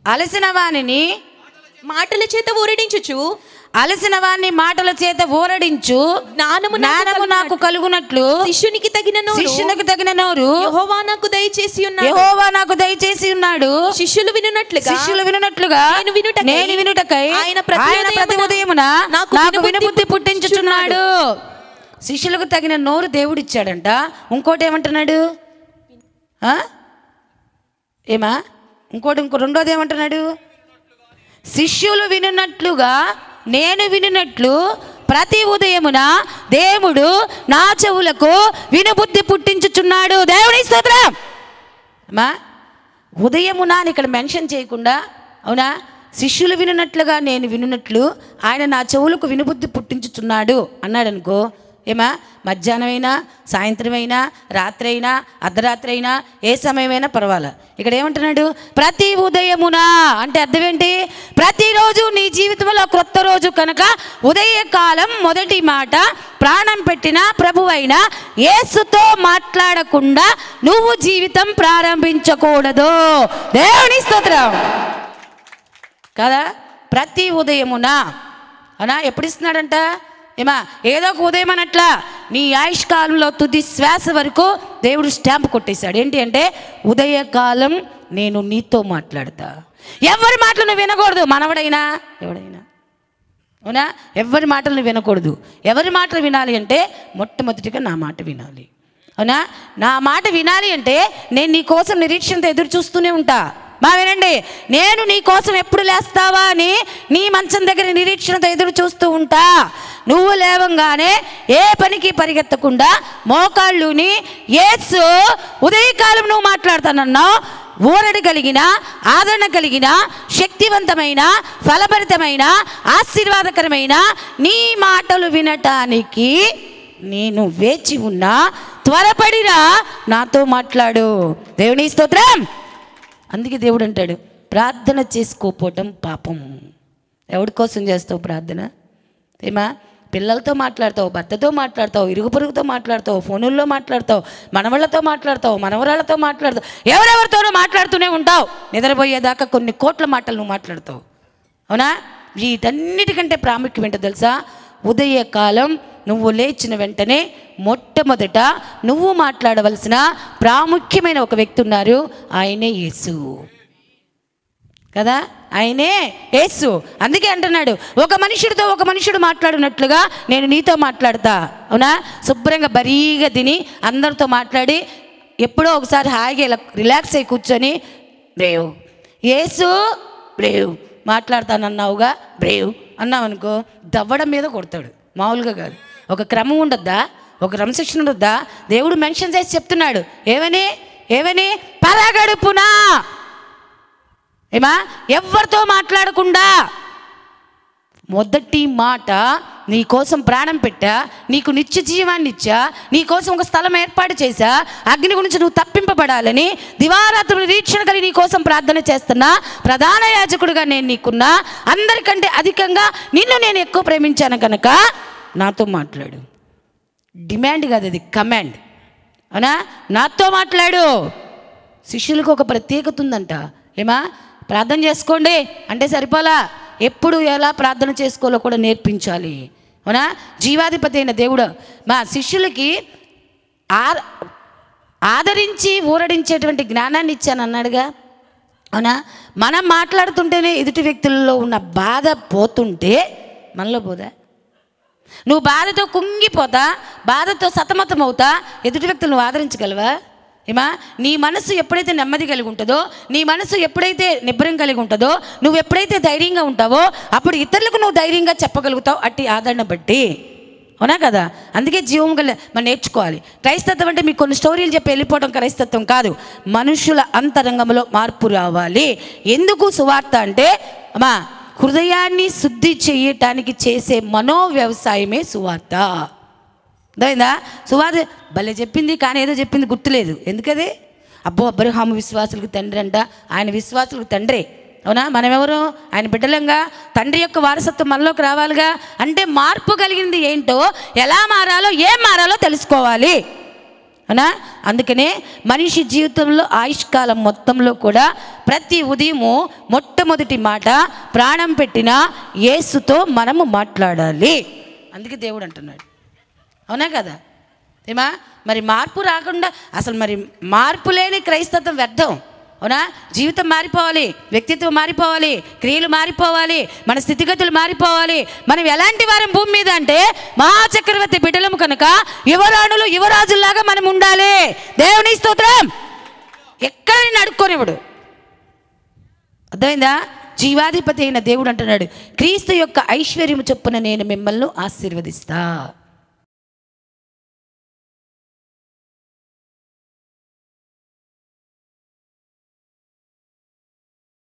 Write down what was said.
అలసిన వానిని మాటల చేత ఊరడించుచు అలసిన వాని మాటల చేత ఊరడించు జ్ఞానము నాకు జ్ఞానము నాకు కలుగునట్లు శిష్యునికి తగిన నోరు శిష్యునికి తగిన నోరు యెహోవా నాకు దయచేసి ఉన్నాడు యెహోవా నాకు దయచేసి ఉన్నాడు శిష్యులు వినున్నట్లుగా శిష్యులు వినున్నట్లుగా నేను వినుటకై నేను వినుటకై ఆయన ప్రతి ఆయన ప్రతి ఉదయమున ఉదయమున నాకు నాకు వినుబుద్ధి వినుబుద్ధి పుట్టించుచున్నాడు శిష్యులకు తగిన నోరు దేవుడు ఇచ్చాడంట ఇంకోటి ఏమంటున్నాడు ఆ? ఏమా ఇంకోటి ఇంకో రెండోది ఏమంటున్నాడు శిష్యులు వినున్నట్లుగా నేను వినున్నట్లు ప్రతి ఉదయమున దేవుడు నా చెవులకు వినుబుద్ధి పుట్టించుచున్నాడు దేవుని స్తోత్రం అమ్మా ఉదయమున అని ఇక్కడ మెన్షన్ చేయకుండా అవునా శిష్యులు వినున్నట్లుగా నేను వినున్నట్లు ఆయన నా చెవులకు వినుబుద్ధి పుట్టించుచున్నాడు అన్నాడు అనుకో ఏమా మధ్యాహ్నమైనా సాయంత్రమైనా రాత్రి అయినా అర్ధరాత్రి అయినా ఏ సమయమైనా పర్వాలా ఇక్కడ ఏమంటున్నాడు ప్రతి ఉదయమున అంటే అర్థం ఏంటి ప్రతిరోజు నీ జీవితంలో క్రొత్త రోజు కనుక ఉదయకాలం మొదటి మాట ప్రాణం పెట్టిన ప్రభువైన యేసుతో మాట్లాడకుండా నువ్వు జీవితం ప్రారంభించకూడదు దేవుని స్తోత్రం కదా ప్రతి ఉదయమున అవునా ఎప్పుడు ఇస్తున్నాడంట ఏమా ఏదో ఒక ఉదయం అనట్లా నీ ఆయుష్ కాలంలో తుది శ్వాస వరకు దేవుడు స్టాంప్ కొట్టేశాడు ఏంటి అంటే ఉదయకాలం నేను నీతో మాట్లాడతా ఎవరి మాటలు నువ్వు వినకూడదు మనవడైనా ఎవడైనా అవునా ఎవరి మాటలు నువ్వు వినకూడదు ఎవరి మాటలు వినాలి అంటే మొట్టమొదటిగా నా మాట వినాలి అవునా నా మాట వినాలి అంటే నేను నీ కోసం నిరీక్షణతో ఎదురు చూస్తూనే ఉంటా మా వినండి నేను నీ కోసం ఎప్పుడు లేస్తావా అని నీ మంచం దగ్గర నిరీక్షణతో ఎదురు చూస్తూ ఉంటా నువ్వు లేవంగానే ఏ పనికి పరిగెత్తకుండా మోకాళ్ళుని ఏసు ఉదయకాలం నువ్వు మాట్లాడతానన్నావు ఊరడి కలిగిన ఆదరణ కలిగిన శక్తివంతమైన ఫలభరితమైన ఆశీర్వాదకరమైన నీ మాటలు వినటానికి నేను వేచి ఉన్నా త్వరపడిరా నాతో మాట్లాడు దేవుని స్తోత్రం అందుకే దేవుడు అంటాడు ప్రార్థన చేసుకోపోవటం పాపం ఎవడి కోసం చేస్తావు ప్రార్థన ఏమా పిల్లలతో మాట్లాడతావు భర్తతో మాట్లాడతావు ఇరుగు పొరుగుతో మాట్లాడతావు ఫోనుల్లో మాట్లాడతావు మనవాళ్ళతో మాట్లాడతావు మనవరాళ్ళతో మాట్లాడతావు ఎవరెవరితోనో మాట్లాడుతూనే ఉంటావు నిద్రపోయేదాకా కొన్ని కోట్ల మాటలు నువ్వు మాట్లాడతావు అవునా వీటన్నిటికంటే ప్రాముఖ్యం ఏంటో తెలుసా ఉదయకాలం నువ్వు లేచిన వెంటనే మొట్టమొదట నువ్వు మాట్లాడవలసిన ప్రాముఖ్యమైన ఒక వ్యక్తి ఉన్నారు ఆయనే యేసు కదా ఆయనే యేసు అందుకే అంటున్నాడు ఒక మనుషుడితో ఒక మనుషుడు మాట్లాడినట్లుగా నేను నీతో మాట్లాడతా అవునా శుభ్రంగా బరీగా తిని అందరితో మాట్లాడి ఎప్పుడో ఒకసారి హాయిగా ఇలా రిలాక్స్ అయి కూర్చొని బ్రేవ్ యేసు బ్రేవ్ మాట్లాడతానన్నావుగా బ్రేవ్ అన్నావనుకో దవ్వడం మీద కొడతాడు మామూలుగా కాదు ఒక క్రమం ఉండొద్దా ఒక క్రమశిక్షణ ఉండొద్దా దేవుడు మెన్షన్ చేసి చెప్తున్నాడు ఏమని ఏమని పరగడుపునా ఏమా ఎవరితో మాట్లాడకుండా మొదటి మాట నీ కోసం ప్రాణం పెట్టా నీకు నిత్య జీవాన్ని ఇచ్చా నీ కోసం ఒక స్థలం ఏర్పాటు చేశా అగ్ని గురించి నువ్వు తప్పింపబడాలని దివారాత్రులు నిరీక్షణ కలిగి నీ కోసం ప్రార్థన చేస్తున్నా ప్రధాన యాజకుడిగా నేను నీకున్నా అందరికంటే అధికంగా నిన్ను నేను ఎక్కువ ప్రేమించాను కనుక నాతో మాట్లాడు డిమాండ్ కాదు అది కమాండ్ అవునా నాతో మాట్లాడు శిష్యులకు ఒక ప్రత్యేకత ఉందంట ఏమా ప్రార్థన చేసుకోండి అంటే సరిపోలా ఎప్పుడు ఎలా ప్రార్థన చేసుకోవాలో కూడా నేర్పించాలి అవునా జీవాధిపతి అయిన దేవుడు మా శిష్యులకి ఆ ఆదరించి ఊరడించేటువంటి జ్ఞానాన్ని ఇచ్చాను అన్నాడుగా అవునా మనం మాట్లాడుతుంటేనే ఎదుటి వ్యక్తుల్లో ఉన్న బాధ పోతుంటే మనలో పోదా నువ్వు బాధతో కుంగిపోతా బాధతో సతమతమవుతా ఎదుటి వ్యక్తులు నువ్వు ఆదరించగలవా ఏమా నీ మనసు ఎప్పుడైతే నెమ్మది కలిగి ఉంటుందో నీ మనసు ఎప్పుడైతే నిబ్బరం కలిగి ఉంటుందో నువ్వు ఎప్పుడైతే ధైర్యంగా ఉంటావో అప్పుడు ఇతరులకు నువ్వు ధైర్యంగా చెప్పగలుగుతావు అట్టి ఆదరణ బట్టి అవునా కదా అందుకే జీవం గల మనం నేర్చుకోవాలి క్రైస్తత్వం అంటే మీకు కొన్ని స్టోరీలు చెప్పి వెళ్ళిపోవడం క్రైస్తత్వం కాదు మనుషుల అంతరంగంలో మార్పు రావాలి ఎందుకు సువార్త అంటే అమ్మా హృదయాన్ని శుద్ధి చేయటానికి చేసే మనో వ్యవసాయమే సువార్త అర్థమైందా సువార్త భలే చెప్పింది కానీ ఏదో చెప్పింది గుర్తులేదు ఎందుకది అబ్బో అబ్రహాము విశ్వాసులకు తండ్రి అంట ఆయన విశ్వాసులకు తండ్రి అవునా మనం ఎవరు ఆయన బిడ్డలంగా తండ్రి యొక్క వారసత్వం మనలోకి రావాలిగా అంటే మార్పు కలిగింది ఏంటో ఎలా మారాలో ఏం మారాలో తెలుసుకోవాలి అవునా అందుకనే మనిషి జీవితంలో ఆయుష్కాలం మొత్తంలో కూడా ప్రతి ఉదయము మొట్టమొదటి మాట ప్రాణం పెట్టిన యేసుతో మనము మాట్లాడాలి అందుకే దేవుడు అంటున్నాడు అవునా కదా ఏమా మరి మార్పు రాకుండా అసలు మరి మార్పు లేని క్రైస్తత్వం వ్యర్థం అవునా జీవితం మారిపోవాలి వ్యక్తిత్వం మారిపోవాలి క్రియలు మారిపోవాలి మన స్థితిగతులు మారిపోవాలి మనం ఎలాంటి వారం భూమి మీద అంటే మహాచక్రవర్తి బిడ్డలము కనుక యువరాణులు యువరాజుల్లాగా మనం ఉండాలి దేవుని స్తోత్రం ఎక్కడ నేను అడుక్కోనివ్వడు అర్థమైందా జీవాధిపతి అయిన దేవుడు అంటున్నాడు క్రీస్తు యొక్క ఐశ్వర్యము చొప్పున నేను మిమ్మల్ని ఆశీర్వదిస్తా